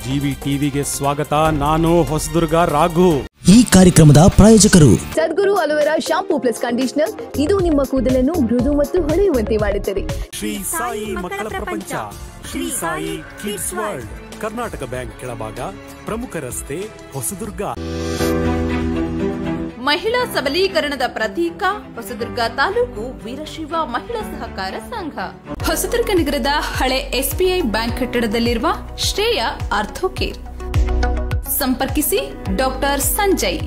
GV ಟಿವಿಗೆ ಸ್ವಾಗತ ನಾನು ಹೊಸದುರ್ಗ ರಾಘು ಈ ಕಾರ್ಯಕ್ರಮದ ಪ್ರಾಯೋಜಕರು Sadguru aloe vera shampoo plus conditioner ಇದು ನಿಮ್ಮ ಕೂದಲನ್ನು ಮೃದು ಮತ್ತು ಹೊಳೆಯುವಂತೆ ಮಾಡುತ್ತದೆ ಶ್ರೀ ಸಾಯಿ ಮಕ್ಕಳ ಪ್ರಪಂಚ Shri Sai kids world Karnataka bank ಕೆಳಭಾಗ ಪ್ರಮುಖ ರಸ್ತೆ ಹೊಸದುರ್ಗ ಮಹಿಳಾ ಸಬಲೀಕರಣದ ಪ್ರತೀಕ ಹೊಸದುರ್ಗ ತಾಲೂಕು ವೀರಶೈವ ಮಹಿಳಾ ಸಹಕಾರ ಸಂಘ ಹೊಸದುರ್ಗ ನಗರದ ಹಳೆ ಎಸ್ಬಿಐ ಬ್ಯಾಂಕ್ ಕಟ್ಟಡದಲ್ಲಿರುವ ಶ್ರೇಯ ಆರ್ಥೋಕೇರ್ ಸಂಪರ್ಕಿಸಿ ಡಾಕ್ಟರ್ ಸಂಜಯ್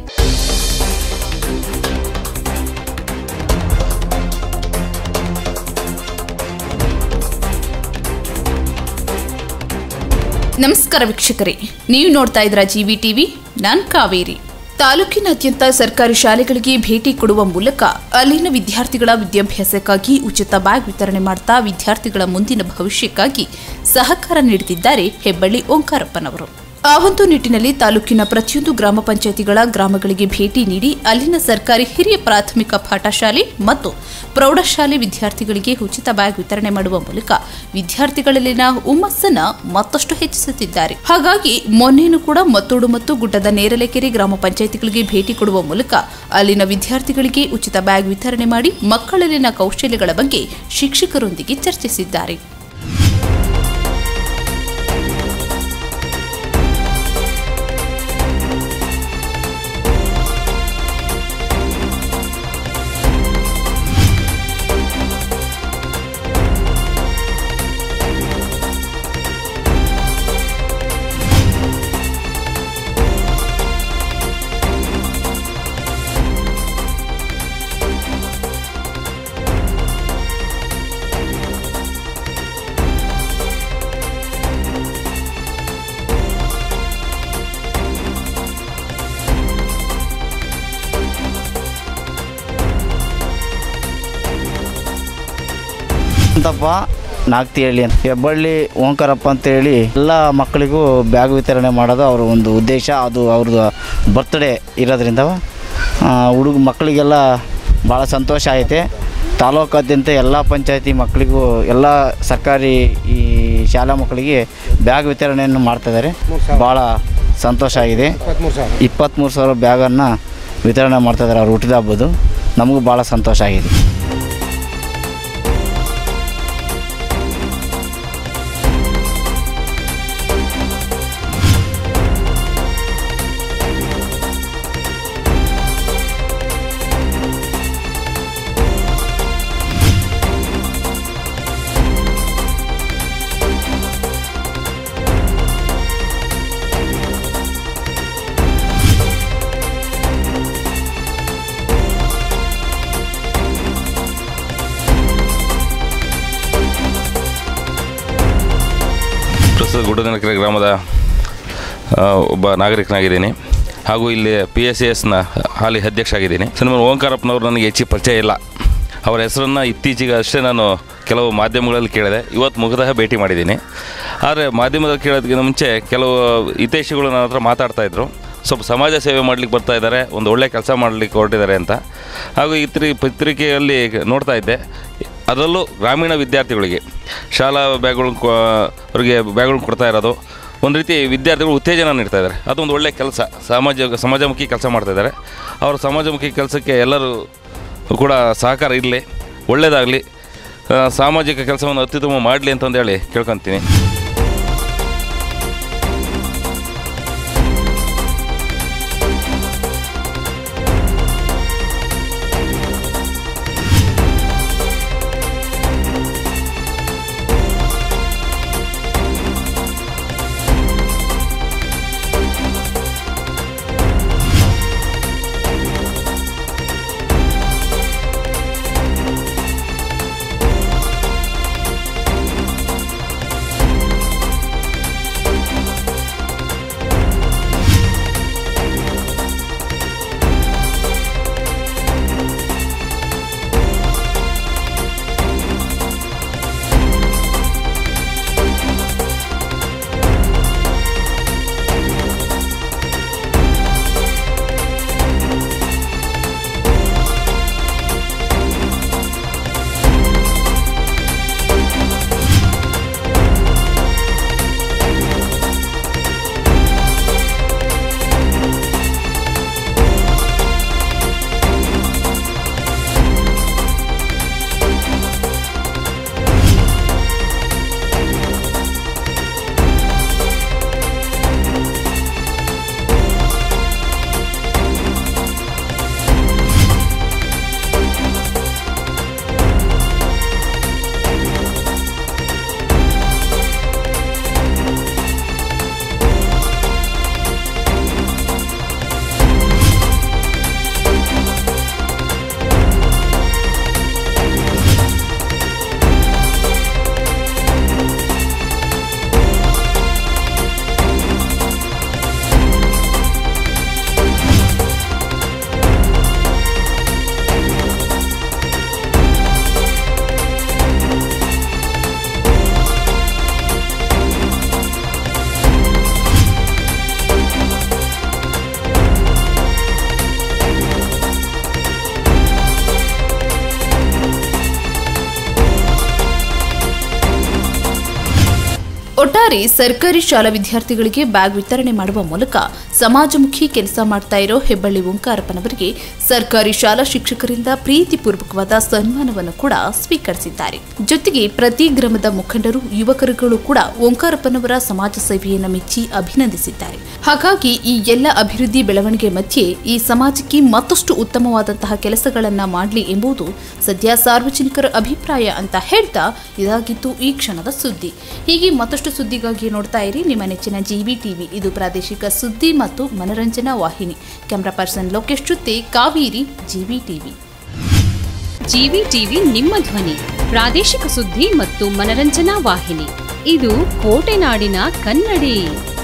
ನಮಸ್ಕಾರ ವೀಕ್ಷಕರೇ ನೀವು ನೋಡ್ತಾ ಇದ್ರ ಜಿವಿ ಟಿವಿ ನಾನ್ ಕಾವೇರಿ ತಾಲೂಕಿನಾದ್ಯಂತ ಸರ್ಕಾರಿ ಶಾಲೆಗಳಿಗೆ ಭೇಟಿ ಕೊಡುವ ಮೂಲಕ ಅಲ್ಲಿನ ವಿದ್ಯಾರ್ಥಿಗಳ ವಿದ್ಯಾಭ್ಯಾಸಕ್ಕಾಗಿ ಉಚಿತ ಬ್ಯಾಗ್ ವಿತರಣೆ ಮಾಡ್ತಾ ವಿದ್ಯಾರ್ಥಿಗಳ ಮುಂದಿನ ಭವಿಷ್ಯಕ್ಕಾಗಿ ಸಹಕಾರ ನೀಡುತ್ತಿದ್ದಾರೆ ಹೆಬ್ಬಳ್ಳಿ ಓಂಕಾರಪ್ಪನವರು ಆ ಒಂದು ನಿಟ್ಟಿನಲ್ಲಿ ತಾಲೂಕಿನ ಪ್ರತಿಯೊಂದು ಗ್ರಾಮ ಪಂಚಾಯತಿಗಳ ಗ್ರಾಮಗಳಿಗೆ ಭೇಟಿ ನೀಡಿ ಅಲ್ಲಿನ ಸರ್ಕಾರಿ ಹಿರಿಯ ಪ್ರಾಥಮಿಕ ಪಾಠಶಾಲೆ ಮತ್ತು ಪ್ರೌಢಶಾಲೆ ವಿದ್ಯಾರ್ಥಿಗಳಿಗೆ ಉಚಿತ ಬ್ಯಾಗ್ ವಿತರಣೆ ಮಾಡುವ ಮೂಲಕ ವಿದ್ಯಾರ್ಥಿಗಳಲ್ಲಿನ ಹುಮ್ಮಸ್ಸನ್ನ ಮತ್ತಷ್ಟು ಹೆಚ್ಚಿಸುತ್ತಿದ್ದಾರೆ ಹಾಗಾಗಿ ಮೊನ್ನೆಯೂ ಕೂಡ ಮತ್ತೋಡು ಮತ್ತು ಗುಡ್ಡದ ನೇರಲೆಕೆರೆ ಗ್ರಾಮ ಪಂಚಾಯತಿಗಳಿಗೆ ಭೇಟಿ ಕೊಡುವ ಮೂಲಕ ಅಲ್ಲಿನ ವಿದ್ಯಾರ್ಥಿಗಳಿಗೆ ಉಚಿತ ಬ್ಯಾಗ್ ವಿತರಣೆ ಮಾಡಿ ಮಕ್ಕಳಲ್ಲಿನ ಕೌಶಲ್ಯಗಳ ಬಗ್ಗೆ ಶಿಕ್ಷಕರೊಂದಿಗೆ ಚರ್ಚಿಸಿದ್ದಾರೆ ಅಂತಪ್ಪ ನಾಗ್ತಿಹಳ್ಳಿ ಅಂತ ಹೆಬ್ಬಳ್ಳಿ ಓಂಕಾರಪ್ಪ ಅಂತೇಳಿ ಎಲ್ಲ ಮಕ್ಕಳಿಗೂ ಬ್ಯಾಗ್ ವಿತರಣೆ ಮಾಡೋದು ಅವ್ರ ಒಂದು ಉದ್ದೇಶ ಅದು ಅವ್ರದ್ದು ಬರ್ತ್ಡೇ ಇರೋದ್ರಿಂದ ಹುಡುಗ ಮಕ್ಕಳಿಗೆಲ್ಲ ಭಾಳ ಸಂತೋಷ ಐತೆ ತಾಲೂಕಾದ್ಯಂತ ಎಲ್ಲ ಪಂಚಾಯತಿ ಮಕ್ಕಳಿಗೂ ಎಲ್ಲ ಸರ್ಕಾರಿ ಈ ಶಾಲಾ ಮಕ್ಕಳಿಗೆ ಬ್ಯಾಗ್ ವಿತರಣೆಯನ್ನು ಮಾಡ್ತಿದ್ದಾರೆ ಭಾಳ ಸಂತೋಷ ಆಗಿದೆ ಇಪ್ಪತ್ತ್ಮೂರು ಸಾವಿರ ಬ್ಯಾಗನ್ನು ವಿತರಣೆ ಮಾಡ್ತಾಯಿದ್ದಾರೆ ಅವ್ರು ಹುಟ್ಟಿದ ಹಬ್ಬದು ನಮಗೂ ಭಾಳ ಸಂತೋಷ ಆಗಿದೆ ಪ್ರಸ್ತುತ ಗುಡ್ಡನಕೆರೆ ಗ್ರಾಮದ ಆ, ಒಬ್ಬ ನಾಗರಿಕನಾಗಿದ್ದೀನಿ ಹಾಗೂ ಇಲ್ಲಿ ಪಿ ಎಸ್ ಸಿ ಎಸ್ನ ಹಾಲಿ ಅಧ್ಯಕ್ಷ ಆಗಿದ್ದೀನಿ ಸಿನಿಮಾ ಓಂಕಾರಪ್ಪನವರು ನನಗೆ ಹೆಚ್ಚು ಪರಿಚಯ ಇಲ್ಲ ಅವರ ಹೆಸರನ್ನು ಇತ್ತೀಚೆಗೆ ಅಷ್ಟೇ ನಾನು ಕೆಲವು ಮಾಧ್ಯಮಗಳಲ್ಲಿ ಕೇಳಿದೆ ಇವತ್ತು ಮುಖತಃ ಭೇಟಿ ಮಾಡಿದ್ದೀನಿ ಆದರೆ ಮಾಧ್ಯಮದಲ್ಲಿ ಕೇಳೋದಕ್ಕಿಂತ ಮುಂಚೆ ಕೆಲವು ಹಿತೈಷಿಗಳು ನನ್ನ ಹತ್ರ ಮಾತಾಡ್ತಾ ಇದ್ರು ಸ್ವಲ್ಪ ಸಮಾಜ ಸೇವೆ ಮಾಡಲಿಕ್ಕೆ ಬರ್ತಾ ಇದ್ದಾರೆ ಒಂದು ಒಳ್ಳೆ ಕೆಲಸ ಮಾಡಲಿಕ್ಕೆ ಹೊರಟಿದ್ದಾರೆ ಅಂತ ಹಾಗೂ ಇತ್ರಿ ಪತ್ರಿಕೆಯಲ್ಲಿ ನೋಡ್ತಾ ಇದ್ದೆ ಅದರಲ್ಲೂ ಗ್ರಾಮೀಣ ವಿದ್ಯಾರ್ಥಿಗಳಿಗೆ ಶಾಲಾ ಬ್ಯಾಗ್ಗಳು ಅವರಿಗೆ ಬ್ಯಾಗ್ಗಳನ್ನ ಕೊಡ್ತಾ ಇರೋದು ಒಂದು ರೀತಿ ವಿದ್ಯಾರ್ಥಿಗಳು ಉತ್ತೇಜನ ನೀಡ್ತಾ ಇದ್ದಾರೆ ಅದೊಂದು ಒಳ್ಳೆಯ ಕೆಲಸ ಸಮಾಜ ಸಮಾಜಮುಖಿ ಕೆಲಸ ಮಾಡ್ತಾ ಇದ್ದಾರೆ ಅವರ ಸಮಾಜಮುಖಿ ಕೆಲಸಕ್ಕೆ ಎಲ್ಲರೂ ಕೂಡ ಸಹಕಾರ ಇರಲಿ ಒಳ್ಳೆಯದಾಗಲಿ ಸಾಮಾಜಿಕ ಕೆಲಸವನ್ನು ಅತ್ಯುತ್ತಮ ಮಾಡಲಿ ಅಂತಂದೇಳಿ ಕೇಳ್ಕೊತೀನಿ ಒಟ್ಟಾರೆ ಸರ್ಕಾರಿ ಶಾಲಾ ವಿದ್ಯಾರ್ಥಿಗಳಿಗೆ ಬ್ಯಾಗ್ ವಿತರಣೆ ಮಾಡುವ ಮೂಲಕ ಸಮಾಜಮುಖಿ ಕೆಲಸ ಮಾಡ್ತಾ ಇರೋ ಹೆಬ್ಬಳ್ಳಿ ಓಂಕಾರಪ್ಪನವರಿಗೆ ಸರ್ಕಾರಿ ಶಾಲಾ ಶಿಕ್ಷಕರಿಂದ ಪ್ರೀತಿಪೂರ್ವಕವಾದ ಸನ್ಮಾನವನ್ನು ಕೂಡ ಸ್ವೀಕರಿಸಿದ್ದಾರೆ ಜೊತೆಗೆ ಪ್ರತಿ ಗ್ರಾಮದ ಮುಖಂಡರು ಯುವಕರುಗಳು ಕೂಡ ಓಂಕಾರಪ್ಪನವರ ಸಮಾಜ ಸೇವೆಯನ್ನು ಮೆಚ್ಚಿ ಅಭಿನಂದಿಸಿದ್ದಾರೆ ಹಾಗಾಗಿ ಈ ಎಲ್ಲ ಅಭಿವೃದ್ಧಿ ಬೆಳವಣಿಗೆ ಮಧ್ಯೆ ಈ ಸಮಾಜಕ್ಕೆ ಮತ್ತಷ್ಟು ಉತ್ತಮವಾದಂತಹ ಕೆಲಸಗಳನ್ನ ಮಾಡಲಿ ಎಂಬುದು ಸದ್ಯ ಸಾರ್ವಜನಿಕರ ಅಭಿಪ್ರಾಯ ಅಂತ ಹೇಳ್ತಾ ಇದಾಗಿತ್ತು ಈ ಕ್ಷಣದ ಸುದ್ದಿ ಹೀಗೆ ಮತ್ತಷ್ಟು ಸುದ್ದಿಗಾಗಿ ನೋಡ್ತಾ ಇರಿ ನಿಮ್ಮ ನೆಚ್ಚಿನ ಜಿವಿ ಟಿವಿ ಇದು ಪ್ರಾದೇಶಿಕ ಸುದ್ದಿ ಮತ್ತು ಮನರಂಜನಾ ವಾಹಿನಿ ಕ್ಯಾಮ್ರಾ ಪರ್ಸನ್ ಲೋಕೇಶ್ ಜೊತೆ Kaveri G V TV G V TV ನಿಮ್ಮ ಧ್ವನಿ ಪ್ರಾದೇಶಿಕ ಸುದ್ದಿ ಮತ್ತು ಮನರಂಜನಾ ವಾಹಿನಿ ಇದು ಕೋಟೆನಾಡಿನ ಕನ್ನಡಿ